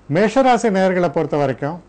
மேஷராசி நேர்களை பொறுத்த வரைக்கும்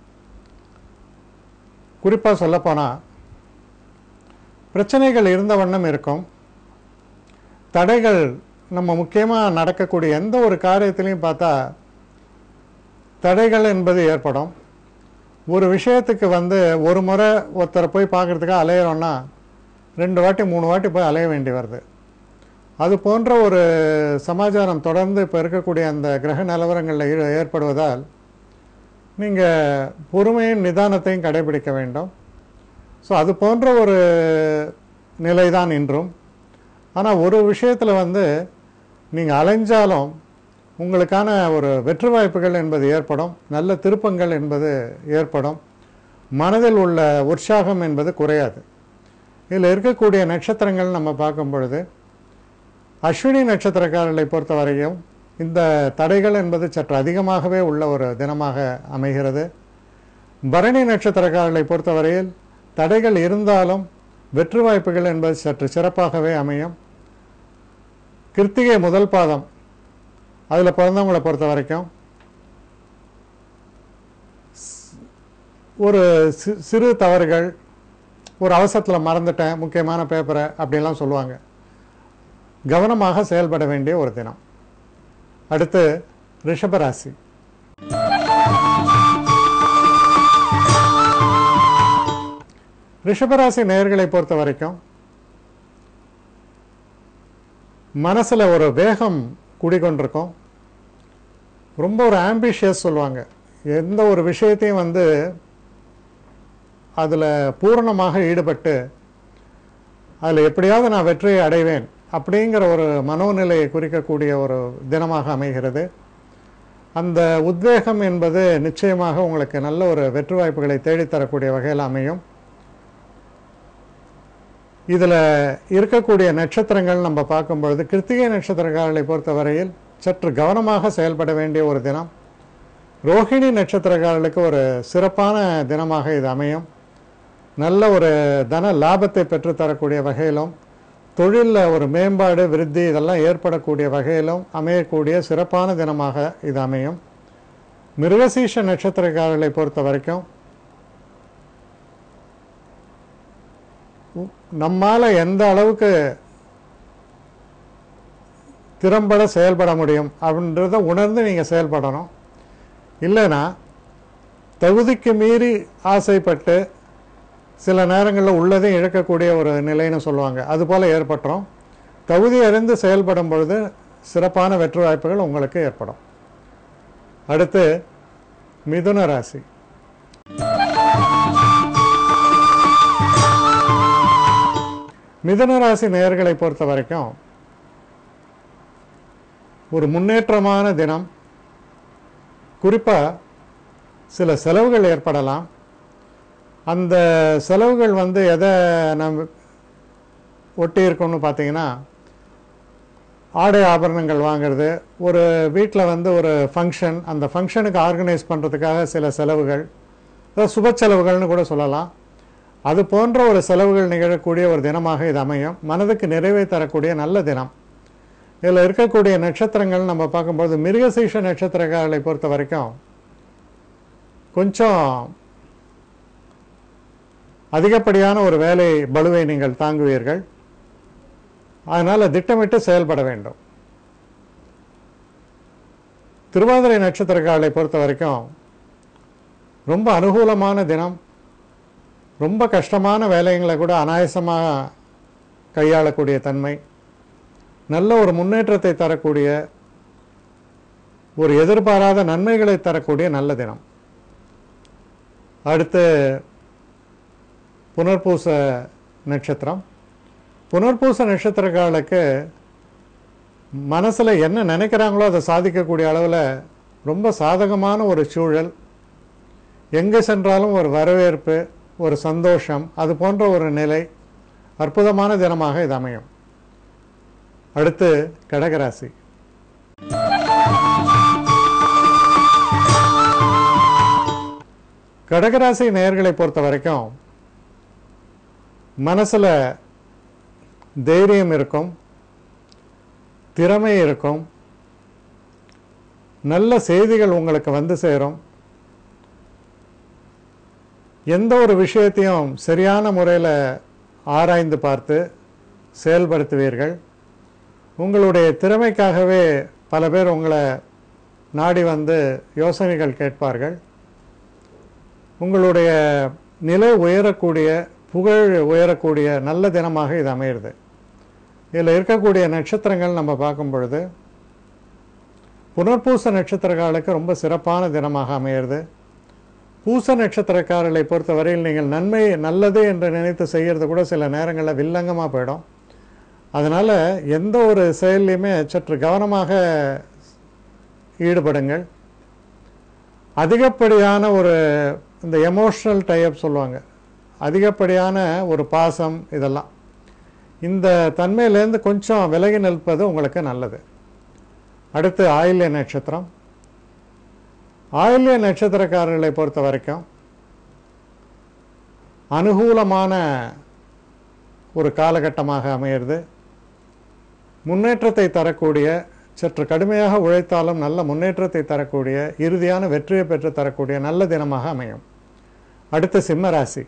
குறிப்பாக சொல்லப்போனால் பிரச்சனைகள் இருந்த வண்ணம் இருக்கும் தடைகள் நம்ம முக்கியமாக நடக்கக்கூடிய எந்த ஒரு காரியத்திலையும் பார்த்தா தடைகள் என்பது ஏற்படும் ஒரு விஷயத்துக்கு வந்து ஒரு முறை ஒருத்தரை போய் பார்க்குறதுக்காக அலையிறோன்னா ரெண்டு வாட்டி மூணு வாட்டி போய் அலைய வேண்டி வருது அது போன்ற ஒரு சமாச்சாரம் தொடர்ந்து இப்போ இருக்கக்கூடிய அந்த கிரக நிலவரங்களில் ஈ- ஏற்படுவதால் நீங்கள் பொறுமையும் நிதானத்தையும் கடைபிடிக்க வேண்டும் ஸோ அது போன்ற ஒரு நிலைதான் இன்றும் ஆனால் ஒரு விஷயத்தில் வந்து நீங்கள் அலைஞ்சாலும் உங்களுக்கான ஒரு வெற்றி வாய்ப்புகள் என்பது ஏற்படும் நல்ல திருப்பங்கள் என்பது ஏற்படும் மனதில் உள்ள உற்சாகம் என்பது குறையாது இதில் இருக்கக்கூடிய நட்சத்திரங்கள் நம்ம பார்க்கும் பொழுது அஸ்வினி நட்சத்திரக்காரர்களை பொறுத்தவரையும் இந்த தடைகள் என்பது சற்று அதிகமாகவே உள்ள ஒரு தினமாக அமைகிறது பரணி நட்சத்திரக்காரர்களை பொறுத்தவரையில் தடைகள் இருந்தாலும் வெற்றி வாய்ப்புகள் என்பது சற்று சிறப்பாகவே அமையும் கிருத்திகை முதல் பாதம் அதில் பிறந்தவங்களை பொறுத்த வரைக்கும் ஸ்- ஒரு சி- சிறு தவறுகள் ஒரு அவசரத்தில் மறந்துட்டேன் முக்கியமான பேப்பரை அப்படிலாம் சொல்லுவாங்க கவனமாக செயல்பட வேண்டிய ஒரு தினம் அடுத்து ரிஷபராசி ரிஷபராசி நேயர்களை பொறுத்த வரைக்கும் மனசுல ஒரு வேகம் குடிக்கொண்டிருக்கும் ரொம்ப ஒரு ஆம்பிஷியஸ் சொல்லுவாங்க எந்த ஒரு விஷயத்தையும் வந்து அதில் பூரணமாக ஈடுபட்டு அதில் எப்படியாவது நான் வெற்றியை அடைவேன் அப்படிங்கிற ஒரு மனோநிலையை குறிக்கக்கூடிய ஒரு தினமாக அமைகிறது அந்த உத்வேகம் என்பது நிச்சயமாக உங்களுக்கு நல்ல ஒரு வெற்றி வாய்ப்புகளை தேடித்தரக்கூடிய வகையில் அமையும் இதில் இருக்கக்கூடிய நட்சத்திரங்கள் நம்ம பார்க்கும் பொழுது கிருத்திகை நட்சத்திரக்காரர்களை பொறுத்தவரையில் சற்று கவனமாக செயல்பட வேண்டிய ஒரு தினம் ரோஹிணி நட்சத்திரக்காரர்களுக்கு ஒரு சிறப்பான தினமாக இது அமையும் நல்ல ஒரு தன லாபத்தை பெற்றுத்தரக்கூடிய வகையிலும் தொழிலில் ஒரு மேம்பாடு விருத்தி இதெல்லாம் ஏற்படக்கூடிய வகையிலும் அமையக்கூடிய சிறப்பான தினமாக இது அமையும் மிருகசீஷ நட்சத்திரக்காரர்களை பொறுத்த வரைக்கும் உ- நம்மால எந்த அளவுக்கு திறம்பட செயல்பட முடியும் அப்படின்றத உணர்ந்து நீங்கள் செயல்படணும் இல்லைன்னா தகுதிக்கு மீறி ஆசைப்பட்டு சில நேரங்களில் உள்ளதையும் இழக்கக்கூடிய ஒரு நிலைன்னு சொல்லுவாங்க அதுபோல் ஏற்பட்டுரும் தகுதி அறிந்து செயல்படும் பொழுது சிறப்பான வெற்றி வாய்ப்புகள் உங்களுக்கு ஏற்படும் அடுத்து மிதுன ராசி மிதுன ராசி நேயர்களை பொறுத்த வரைக்கும் ஒரு முன்னேற்றமான தினம் குறிப்பாக சில செலவுகள் ஏற்படலாம் அந்த செலவுகள் வந்து எதை நம்ம ஒட்டி இருக்கோம்னு பார்த்தீங்கன்னா ஆடை ஆபரணங்கள் வாங்குறது ஒரு வீட்டில் வந்து ஒரு ஃபங்க்ஷன் அந்த ஃபங்க்ஷனுக்கு ஆர்கனைஸ் பண்ணுறதுக்காக சில செலவுகள் அதாவது சுப செலவுகள்னு கூட சொல்லலாம் அது போன்ற ஒரு செலவுகள் நிகழக்கூடிய ஒரு தினமாக இது அமையும் மனதுக்கு நிறைவை தரக்கூடிய நல்ல தினம் இதில் இருக்கக்கூடிய நட்சத்திரங்கள் நம்ம பார்க்கும்போது மிருகசீஷ நட்சத்திரக்காரர்களை பொறுத்த வரைக்கும் கொஞ்சம் அதிகப்படியான ஒரு வேலை பளுவை நீங்கள் தாங்குவீர்கள் அதனால் திட்டமிட்டு செயல்பட வேண்டும் திருவாதிரை நட்சத்திரக்காரர்களை பொறுத்த வரைக்கும் ரொம்ப அனுகூலமான தினம் ரொம்ப கஷ்டமான வேலைங்களை கூட அனாயசமாக கையாளக்கூடிய தன்மை நல்ல ஒரு முன்னேற்றத்தை தரக்கூடிய ஒரு எதிர்பாராத நன்மைகளை தரக்கூடிய நல்ல தினம் அடுத்து புனர்பூச நட்சத்திரம் புனர்பூச நட்சத்திரக்காரர்களுக்கு மனசில் என்ன நினைக்கிறாங்களோ அதை சாதிக்கக்கூடிய அளவில் ரொம்ப சாதகமான ஒரு சூழல் எங்கே சென்றாலும் ஒரு வரவேற்பு ஒரு சந்தோஷம் அது போன்ற ஒரு நிலை அற்புதமான தினமாக இது அமையும் அடுத்து கடகராசி கடகராசி நேயர்களை பொறுத்த வரைக்கும் மனசுல தைரியம் இருக்கும் திறமை இருக்கும் நல்ல செய்திகள் உங்களுக்கு வந்து சேரும் எந்த ஒரு விஷயத்தையும் சரியான முறையில் ஆராய்ந்து பார்த்து செயல்படுத்துவீர்கள் உங்களுடைய திறமைக்காகவே பல பேர் உங்களை நாடி வந்து யோசனைகள் கேட்பார்கள் உங்களுடைய நிலை உயரக்கூடிய புகழ் உயரக்கூடிய நல்ல தினமாக இது அமையிறது இதில் இருக்கக்கூடிய நட்சத்திரங்கள் நம்ம பார்க்கும் பொழுது புனர்பூச நட்சத்திரக்காரர்களுக்கு ரொம்ப சிறப்பான தினமாக அமையிறது பூச நட்சத்திரக்காரர்களை பொறுத்தவரையில் நீங்கள் நன்மை நல்லது என்று நினைத்து செய்கிறது கூட சில நேரங்களில் வில்லங்கமாக போயிடும் அதனால் எந்த ஒரு செயல்லையுமே சற்று கவனமாக ஈடுபடுங்கள் அதிகப்படியான ஒரு இந்த எமோஷ்னல் டைப் சொல்லுவாங்க அதிகப்படியான ஒரு பாசம் இதெல்லாம் இந்த தன்மையிலேருந்து கொஞ்சம் விலகி நிற்பது உங்களுக்கு நல்லது அடுத்து ஆயில்ய நட்சத்திரம் ஆயில்ய நட்சத்திரக்காரர்களை பொறுத்த வரைக்கும் அனுகூலமான ஒரு காலகட்டமாக அமையிறது முன்னேற்றத்தை தரக்கூடிய சற்று கடுமையாக உழைத்தாலும் நல்ல முன்னேற்றத்தை தரக்கூடிய இறுதியான வெற்றியை பெற்று தரக்கூடிய நல்ல தினமாக அமையும் அடுத்து சிம்ம ராசி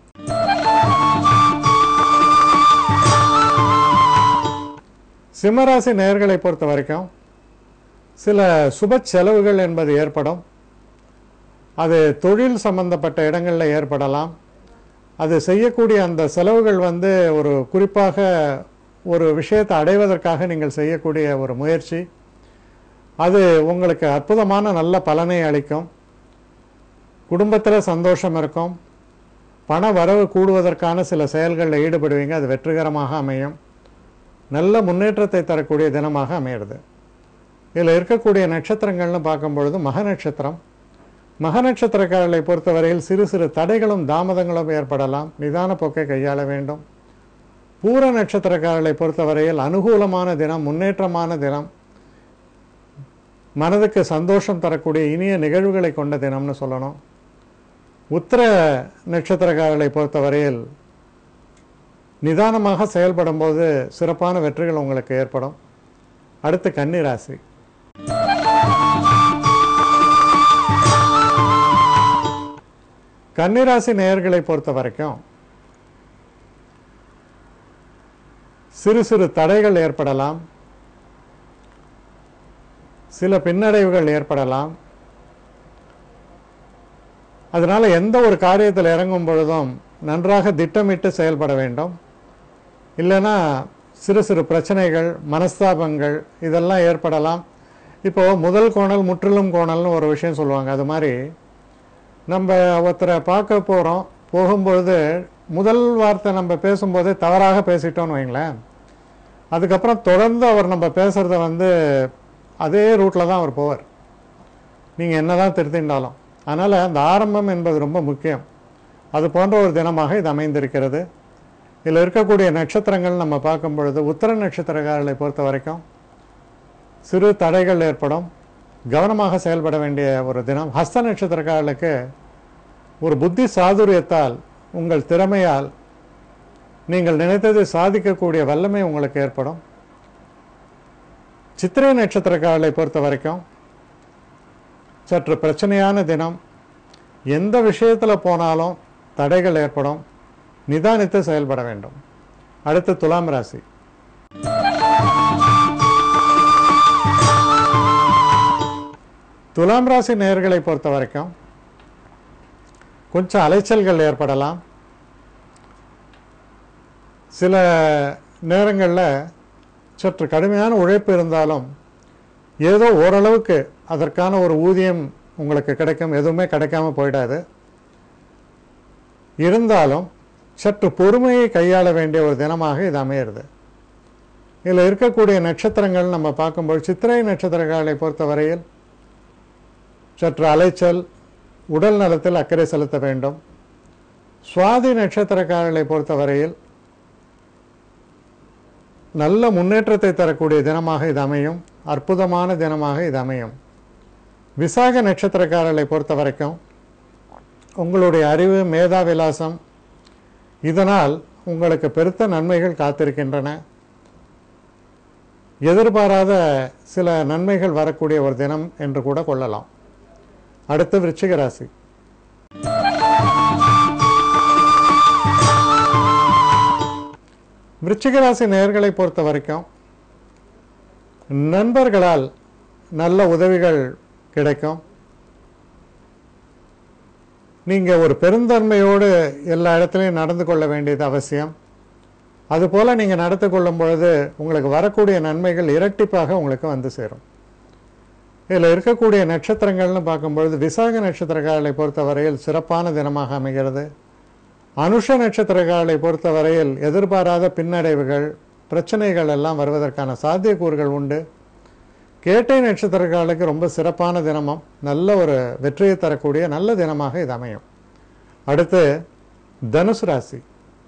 சிம்மராசி நேயர்களை பொறுத்த வரைக்கும் சில சுப செலவுகள் என்பது ஏற்படும் அது தொழில் சம்பந்தப்பட்ட இடங்களில் ஏற்படலாம் அது செய்யக்கூடிய அந்த செலவுகள் வந்து ஒரு குறிப்பாக ஒரு விஷயத்தை அடைவதற்காக நீங்கள் செய்யக்கூடிய ஒரு முயற்சி அது உங்களுக்கு அற்புதமான நல்ல பலனை அளிக்கும் குடும்பத்தில் சந்தோஷம் இருக்கும் பண வரவு கூடுவதற்கான சில செயல்களில் ஈடுபடுவீங்க அது வெற்றிகரமாக அமையும் நல்ல முன்னேற்றத்தை தரக்கூடிய தினமாக அமையிறது இதில் இருக்கக்கூடிய நட்சத்திரங்கள்னு பார்க்கும் பொழுது மக நட்சத்திரம் மக நட்சத்திரக்காரர்களை பொறுத்தவரையில் சிறு சிறு தடைகளும் தாமதங்களும் ஏற்படலாம் நிதான போக்கை கையாள வேண்டும் பூர நட்சத்திரக்காரர்களை பொறுத்தவரையில் அனுகூலமான தினம் முன்னேற்றமான தினம் மனதுக்கு சந்தோஷம் தரக்கூடிய இனிய நிகழ்வுகளை கொண்ட தினம்னு சொல்லணும் உத்திர நட்சத்திரக்காரர்களை பொறுத்தவரையில் நிதானமாக செயல்படும் போது சிறப்பான வெற்றிகள் உங்களுக்கு ஏற்படும் அடுத்து கன்னிராசி கன்னிராசி நேயர்களை பொறுத்த வரைக்கும் சிறு சிறு தடைகள் ஏற்படலாம் சில பின்னடைவுகள் ஏற்படலாம் அதனால எந்த ஒரு காரியத்தில் இறங்கும் பொழுதும் நன்றாக திட்டமிட்டு செயல்பட வேண்டும் இல்லைன்னா சிறு சிறு பிரச்சனைகள் மனஸ்தாபங்கள் இதெல்லாம் ஏற்படலாம் இப்போ முதல் கோணல் முற்றிலும் கோணல்னு ஒரு விஷயம் சொல்லுவாங்க அது மாதிரி நம்ம ஒருத்தரை பார்க்க போகிறோம் போகும்பொழுது முதல் வார்த்தை நம்ம பேசும்போதே தவறாக பேசிட்டோம்னு வைங்களேன் அதுக்கப்புறம் தொடர்ந்து அவர் நம்ம பேசுகிறத வந்து அதே ரூட்டில் தான் அவர் போவார் நீங்கள் என்ன தான் திருத்திண்டாலும் அதனால் அந்த ஆரம்பம் என்பது ரொம்ப முக்கியம் அது போன்ற ஒரு தினமாக இது அமைந்திருக்கிறது இதில் இருக்கக்கூடிய நட்சத்திரங்கள் நம்ம பார்க்கும் பொழுது உத்தர நட்சத்திரக்காரர்களை பொறுத்த வரைக்கும் சிறு தடைகள் ஏற்படும் கவனமாக செயல்பட வேண்டிய ஒரு தினம் ஹஸ்த நட்சத்திரக்காரர்களுக்கு ஒரு புத்தி சாதுரியத்தால் உங்கள் திறமையால் நீங்கள் நினைத்ததை சாதிக்கக்கூடிய வல்லமை உங்களுக்கு ஏற்படும் சித்திரை நட்சத்திரக்காரர்களை பொறுத்த வரைக்கும் சற்று பிரச்சனையான தினம் எந்த விஷயத்தில் போனாலும் தடைகள் ஏற்படும் நிதானித்து செயல்பட வேண்டும் அடுத்து துலாம் ராசி துலாம் ராசி நேயர்களை பொறுத்த வரைக்கும் கொஞ்சம் அலைச்சல்கள் ஏற்படலாம் சில நேரங்களில் சற்று கடுமையான உழைப்பு இருந்தாலும் ஏதோ ஓரளவுக்கு அதற்கான ஒரு ஊதியம் உங்களுக்கு கிடைக்கும் எதுவுமே கிடைக்காம போயிடாது இருந்தாலும் சற்று பொறுமையை கையாள வேண்டிய ஒரு தினமாக இது அமையிறது இதில் இருக்கக்கூடிய நட்சத்திரங்கள் நம்ம பார்க்கும்போது சித்திரை நட்சத்திரங்களை பொறுத்தவரையில் சற்று அலைச்சல் உடல் நலத்தில் அக்கறை செலுத்த வேண்டும் சுவாதி நட்சத்திரக்காரர்களை பொறுத்தவரையில் நல்ல முன்னேற்றத்தை தரக்கூடிய தினமாக இது அமையும் அற்புதமான தினமாக இது அமையும் விசாக நட்சத்திரக்காரர்களை பொறுத்த வரைக்கும் உங்களுடைய அறிவு மேதா விலாசம் இதனால் உங்களுக்கு பெருத்த நன்மைகள் காத்திருக்கின்றன எதிர்பாராத சில நன்மைகள் வரக்கூடிய ஒரு தினம் என்று கூட கொள்ளலாம் அடுத்து விருச்சிக ராசி விருச்சிக ராசி நேயர்களை பொறுத்த வரைக்கும் நண்பர்களால் நல்ல உதவிகள் கிடைக்கும் நீங்கள் ஒரு பெருந்தன்மையோடு எல்லா இடத்துலையும் நடந்து கொள்ள வேண்டியது அவசியம் அதுபோல் நீங்கள் நடந்து கொள்ளும் பொழுது உங்களுக்கு வரக்கூடிய நன்மைகள் இரட்டிப்பாக உங்களுக்கு வந்து சேரும் இதில் இருக்கக்கூடிய நட்சத்திரங்கள்னு பார்க்கும்பொழுது விசாக நட்சத்திரக்காரர்களை பொறுத்தவரையில் சிறப்பான தினமாக அமைகிறது அனுஷ நட்சத்திரக்காரர்களை பொறுத்தவரையில் எதிர்பாராத பின்னடைவுகள் பிரச்சனைகள் எல்லாம் வருவதற்கான சாத்தியக்கூறுகள் உண்டு கேட்டை நட்சத்திரக்காரர்களுக்கு ரொம்ப சிறப்பான தினமும் நல்ல ஒரு வெற்றியை தரக்கூடிய நல்ல தினமாக இது அமையும் அடுத்து தனுசு ராசி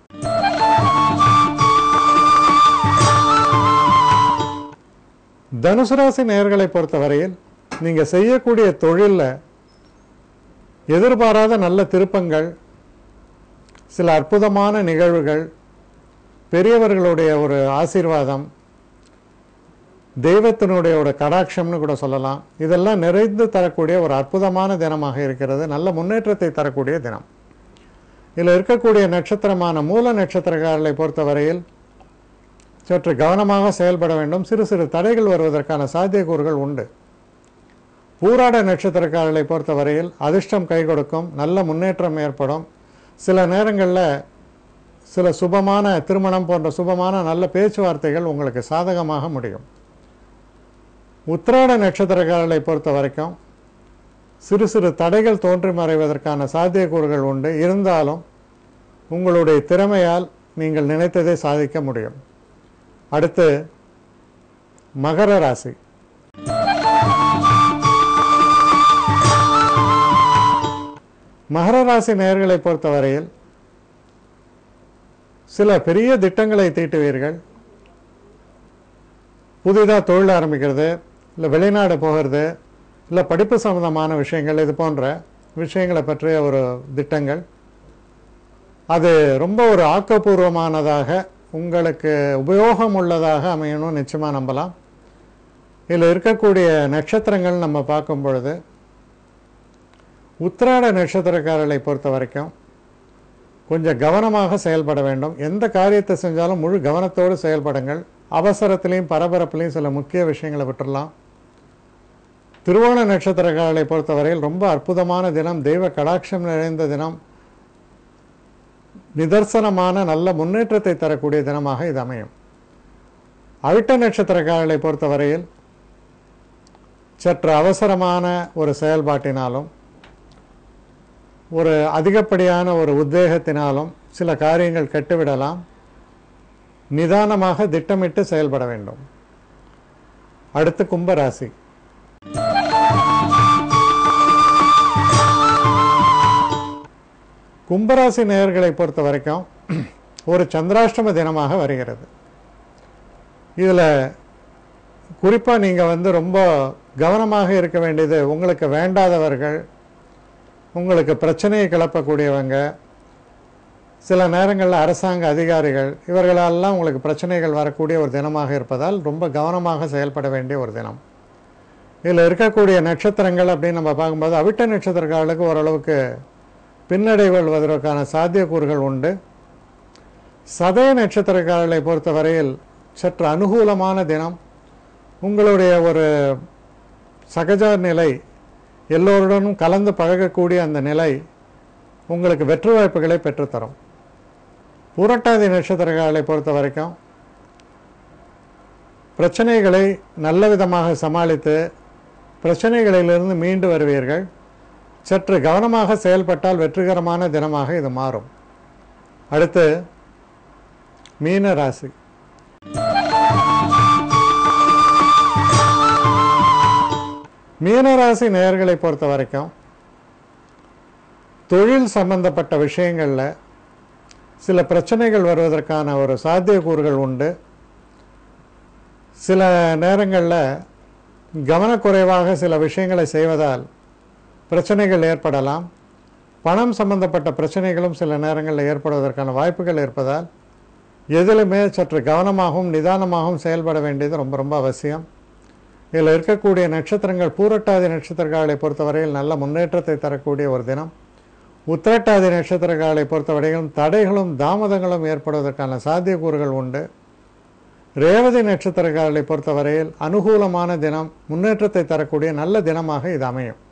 தனுசு ராசி நேயர்களை பொறுத்தவரையில் நீங்கள் செய்யக்கூடிய தொழிலில் எதிர்பாராத நல்ல திருப்பங்கள் சில அற்புதமான நிகழ்வுகள் பெரியவர்களுடைய ஒரு ஆசீர்வாதம் தெய்வத்தினுடைய ஒரு கடாட்சம்னு கூட சொல்லலாம் இதெல்லாம் நிறைந்து தரக்கூடிய ஒரு அற்புதமான தினமாக இருக்கிறது நல்ல முன்னேற்றத்தை தரக்கூடிய தினம் இதில் இருக்கக்கூடிய நட்சத்திரமான மூல நட்சத்திரக்காரர்களை பொறுத்தவரையில் சற்று கவனமாக செயல்பட வேண்டும் சிறு சிறு தடைகள் வருவதற்கான சாத்தியக்கூறுகள் உண்டு பூராட நட்சத்திரக்காரர்களை பொறுத்தவரையில் அதிர்ஷ்டம் கை கொடுக்கும் நல்ல முன்னேற்றம் ஏற்படும் சில நேரங்களில் சில சுபமான திருமணம் போன்ற சுபமான நல்ல பேச்சுவார்த்தைகள் உங்களுக்கு சாதகமாக முடியும் உத்திராட நட்சத்திரக்காரர்களை பொறுத்த வரைக்கும் சிறு சிறு தடைகள் தோன்றி மறைவதற்கான சாத்தியக்கூறுகள் உண்டு இருந்தாலும் உங்களுடைய திறமையால் நீங்கள் நினைத்ததை சாதிக்க முடியும் அடுத்து மகர ராசி மகர ராசி நேயர்களை பொறுத்தவரையில் சில பெரிய திட்டங்களை தீட்டுவீர்கள் புதிதாக தொழில் ஆரம்பிக்கிறது இல்லை வெளிநாடு போகிறது இல்லை படிப்பு சம்பந்தமான விஷயங்கள் இது போன்ற விஷயங்களை பற்றிய ஒரு திட்டங்கள் அது ரொம்ப ஒரு ஆக்கப்பூர்வமானதாக உங்களுக்கு உபயோகம் உள்ளதாக அமையணும் நிச்சயமாக நம்பலாம் இதில் இருக்கக்கூடிய நட்சத்திரங்கள் நம்ம பார்க்கும் பொழுது உத்திராட நட்சத்திரக்காரர்களை பொறுத்த வரைக்கும் கொஞ்சம் கவனமாக செயல்பட வேண்டும் எந்த காரியத்தை செஞ்சாலும் முழு கவனத்தோடு செயல்படுங்கள் அவசரத்திலையும் பரபரப்புலையும் சில முக்கிய விஷயங்களை விட்டுடலாம் திருவோண நட்சத்திரக்காரர்களை பொறுத்தவரையில் ரொம்ப அற்புதமான தினம் தெய்வ கடாட்சம் நிறைந்த தினம் நிதர்சனமான நல்ல முன்னேற்றத்தை தரக்கூடிய தினமாக இது அமையும் அவிட்ட நட்சத்திரக்காரர்களை பொறுத்தவரையில் சற்று அவசரமான ஒரு செயல்பாட்டினாலும் ஒரு அதிகப்படியான ஒரு உத்வேகத்தினாலும் சில காரியங்கள் கெட்டுவிடலாம் நிதானமாக திட்டமிட்டு செயல்பட வேண்டும் அடுத்து கும்பராசி கும்பராசி நேயர்களை பொறுத்த வரைக்கும் ஒரு சந்திராஷ்டம தினமாக வருகிறது இதில் குறிப்பாக நீங்கள் வந்து ரொம்ப கவனமாக இருக்க வேண்டியது உங்களுக்கு வேண்டாதவர்கள் உங்களுக்கு பிரச்சனையை கிளப்பக்கூடியவங்க சில நேரங்களில் அரசாங்க அதிகாரிகள் இவர்களெல்லாம் உங்களுக்கு பிரச்சனைகள் வரக்கூடிய ஒரு தினமாக இருப்பதால் ரொம்ப கவனமாக செயல்பட வேண்டிய ஒரு தினம் இதில் இருக்கக்கூடிய நட்சத்திரங்கள் அப்படின்னு நம்ம பார்க்கும்போது அவிட்ட நட்சத்திரக்காரர்களுக்கு ஓரளவுக்கு பின்னடைவுகள் வருவதற்கான சாத்தியக்கூறுகள் உண்டு சதய நட்சத்திரக்காரர்களை பொறுத்தவரையில் சற்று அனுகூலமான தினம் உங்களுடைய ஒரு சகஜ நிலை எல்லோருடனும் கலந்து பழகக்கூடிய அந்த நிலை உங்களுக்கு வெற்றி வாய்ப்புகளை பெற்றுத்தரும் புரட்டாதி நட்சத்திரக்காரர்களை பொறுத்த வரைக்கும் பிரச்சனைகளை நல்ல விதமாக சமாளித்து பிரச்சனைகளிலிருந்து மீண்டு வருவீர்கள் சற்று கவனமாக செயல்பட்டால் வெற்றிகரமான தினமாக இது மாறும் அடுத்து மீன ராசி மீனராசி நேயர்களை பொறுத்த வரைக்கும் தொழில் சம்பந்தப்பட்ட விஷயங்களில் சில பிரச்சனைகள் வருவதற்கான ஒரு சாத்தியக்கூறுகள் உண்டு சில நேரங்களில் கவனக்குறைவாக சில விஷயங்களை செய்வதால் பிரச்சனைகள் ஏற்படலாம் பணம் சம்பந்தப்பட்ட பிரச்சனைகளும் சில நேரங்களில் ஏற்படுவதற்கான வாய்ப்புகள் இருப்பதால் எதிலுமே சற்று கவனமாகவும் நிதானமாகவும் செயல்பட வேண்டியது ரொம்ப ரொம்ப அவசியம் இதில் இருக்கக்கூடிய நட்சத்திரங்கள் பூரட்டாதி நட்சத்திரக்காலை பொறுத்தவரையில் நல்ல முன்னேற்றத்தை தரக்கூடிய ஒரு தினம் உத்திரட்டாதி நட்சத்திரக்காலை பொறுத்தவரையிலும் தடைகளும் தாமதங்களும் ஏற்படுவதற்கான சாத்தியக்கூறுகள் உண்டு ரேவதி நட்சத்திரக்காரர்களை பொறுத்தவரையில் அனுகூலமான தினம் முன்னேற்றத்தை தரக்கூடிய நல்ல தினமாக இது அமையும்